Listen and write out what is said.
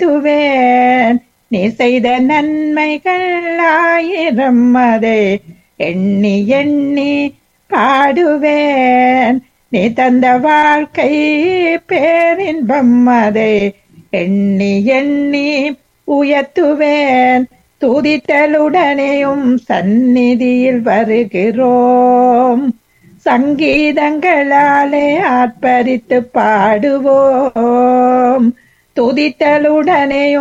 உயர்த்துவேன் நீ செய்த நன்மைகள் ஆயிரம் அதை எண்ணி எண்ணி பாடுவேன் நீ தந்த வாழ்க்கை பேரின்பம் அதை எண்ணி எண்ணி உயர்த்துவேன் துதித்தலுடனேயும் சந்நிதியில் வருகிறோம் சங்கீதங்களாலே ஆர்ப்பரித்து பாடுவோம் துதித்தலுடனேயும்